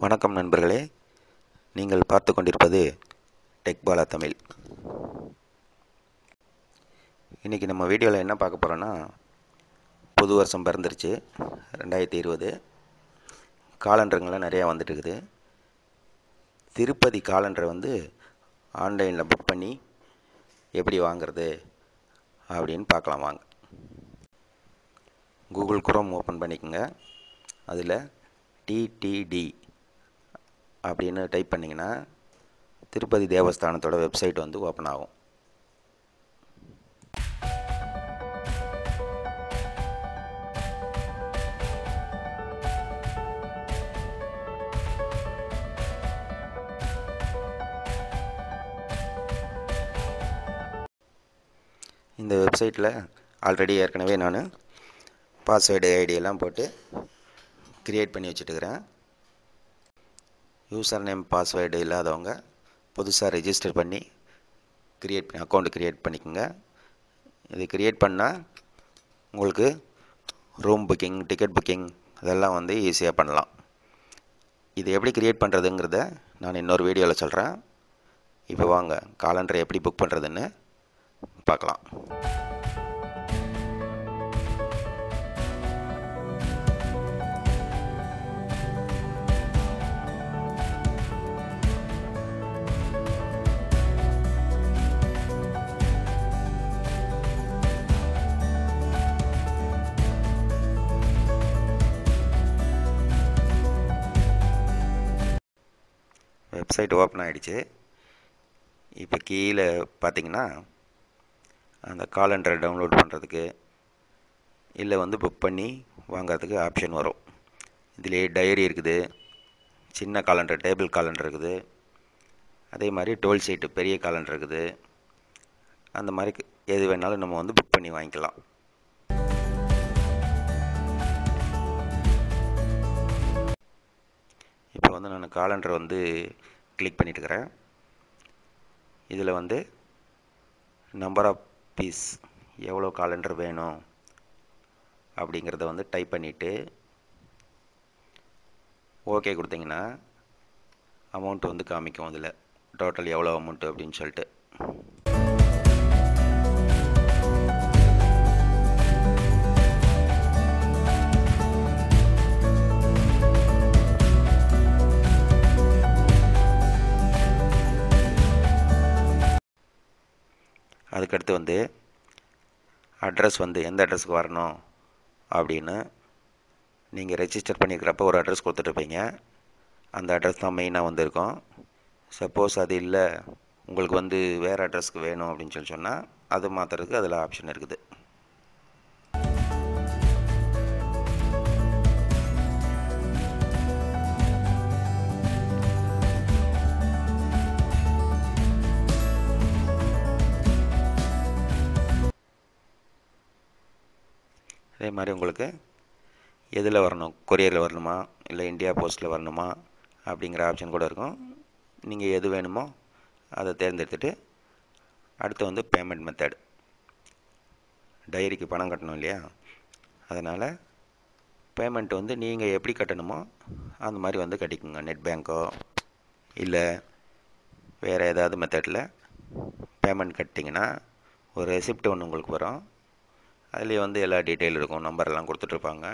வணக்கம் நண்பர்களே நீங்கள் பார்த்து கொண்டிருப்பது டெக் பாலா தமிழ் இன்றைக்கி நம்ம வீடியோவில் என்ன பார்க்க போகிறோன்னா புது வருஷம் பிறந்துருச்சு ரெண்டாயிரத்தி இருபது காலண்டருங்கெல்லாம் நிறையா வந்துட்டு இருக்குது திருப்பதி காலண்டரை வந்து ஆன்லைனில் புக் பண்ணி எப்படி வாங்குறது அப்படின்னு பார்க்கலாம் வாங்க கூகுள் குரோம் ஓப்பன் பண்ணிக்கோங்க அதில் டிடிடி அப்படின்னு டைப் பண்ணிங்கன்னா திருப்பதி தேவஸ்தானத்தோட வெப்சைட் வந்து ஓப்பன் ஆகும் இந்த வெப்சைட்டில் ஆல்ரெடி ஏற்கனவே நான் பாஸ்வேர்டு ஐடியெல்லாம் போட்டு க்ரியேட் பண்ணி வச்சுட்டுக்கிறேன் யூசர் நேம் பாஸ்வேர்டு இல்லாதவங்க புதுசாக ரெஜிஸ்டர் பண்ணி க்ரியேட் பண்ணி அக்கௌண்ட் க்ரியேட் பண்ணிக்கோங்க இது க்ரியேட் பண்ணால் உங்களுக்கு ரூம் புக்கிங் டிக்கெட் புக்கிங் இதெல்லாம் வந்து ஈஸியாக பண்ணலாம் இது எப்படி க்ரியேட் பண்ணுறதுங்கிறத நான் இன்னொரு வீடியோவில் சொல்கிறேன் இப்போ வாங்க காலண்டரை எப்படி புக் பண்ணுறதுன்னு பார்க்கலாம் வெப்சைட் ஓப்பன் ஆகிடுச்சு இப்போ கீழே பார்த்தீங்கன்னா அந்த காலண்டரை டவுன்லோட் பண்ணுறதுக்கு இல்லை வந்து புக் பண்ணி வாங்கிறதுக்கு ஆப்ஷன் வரும் இதிலே டைரி இருக்குது சின்ன காலண்டர் டேபிள் காலண்டர் இருக்குது அதே மாதிரி டோல் சீட்டு பெரிய காலண்டர் இருக்குது அந்த மாதிரி எது வேணாலும் நம்ம வந்து புக் பண்ணி வாங்கிக்கலாம் இப்போ வந்து நான் காலண்டர் வந்து கிளிக் பண்ணிட்டுருக்கிறேன் இதில் வந்து நம்பர் ஆஃப் பீஸ் எவ்வளோ காலண்டர் வேணும் அப்படிங்கிறத வந்து டைப் பண்ணிவிட்டு ஓகே கொடுத்தீங்கன்னா அமௌண்ட் வந்து காமிக்கும் அதில் டோட்டல் எவ்வளோ அமௌண்ட்டு அப்படின்னு சொல்லிட்டு அதுக்கடுத்து வந்து அட்ரஸ் வந்து எந்த அட்ரஸ்க்கு வரணும் அப்படின்னு நீங்கள் ரெஜிஸ்டர் பண்ணியிருக்கிறப்ப ஒரு அட்ரஸ் கொடுத்துட்ருப்பீங்க அந்த அட்ரஸ் தான் மெயினாக வந்திருக்கும் சப்போஸ் அது இல்லை உங்களுக்கு வந்து வேறு அட்ரஸ்க்கு வேணும் அப்படின்னு சொல்லி சொன்னால் அது மாற்றுறதுக்கு அதில் ஆப்ஷன் இருக்குது அதே மாதிரி உங்களுக்கு எதில் வரணும் கொரியரில் வரணுமா இல்லை இந்தியா போஸ்ட்டில் வரணுமா அப்படிங்கிற ஆப்ஷன் கூட இருக்கும் நீங்கள் எது வேணுமோ அதை தேர்ந்தெடுத்துட்டு அடுத்து வந்து பேமெண்ட் மெத்தட் டைரிக்கு பணம் கட்டணும் இல்லையா அதனால் பேமெண்ட் வந்து நீங்கள் எப்படி கட்டணுமோ அந்த மாதிரி வந்து கட்டிக்குங்க நெட் பேங்க்கோ இல்லை வேறு ஏதாவது மெத்தடில் பேமெண்ட் கட்டிங்கன்னா ஒரு ரெசிப்ட் ஒன்று உங்களுக்கு வரும் அதுலேயே வந்து எல்லா டீட்டெயில் இருக்கும் நம்பர்லாம் கொடுத்துட்ருப்பாங்க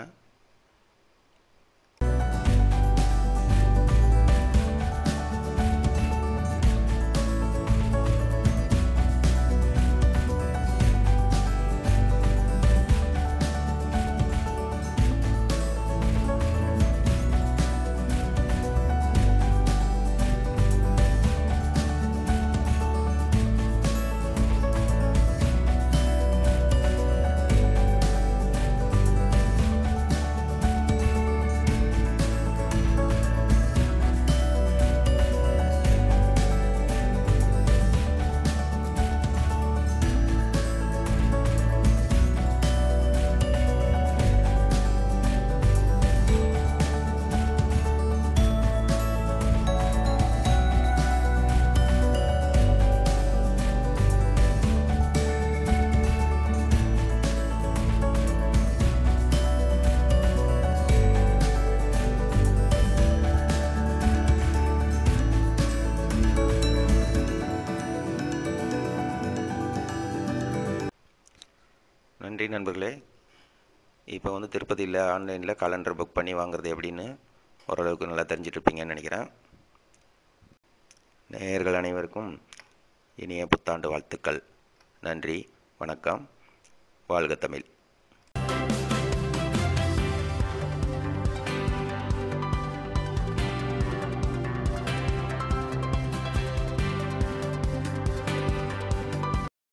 நன்றி நண்பர்களே இப்போ வந்து திருப்பதியில் ஆன்லைனில் காலண்டர் புக் பண்ணி வாங்குறது எப்படின்னு ஓரளவுக்கு நல்லா தெரிஞ்சிட்ருப்பீங்கன்னு நினைக்கிறேன் நேயர்கள் அனைவருக்கும் இனிய புத்தாண்டு வாழ்த்துக்கள் நன்றி வணக்கம் வாழ்க தமிழ்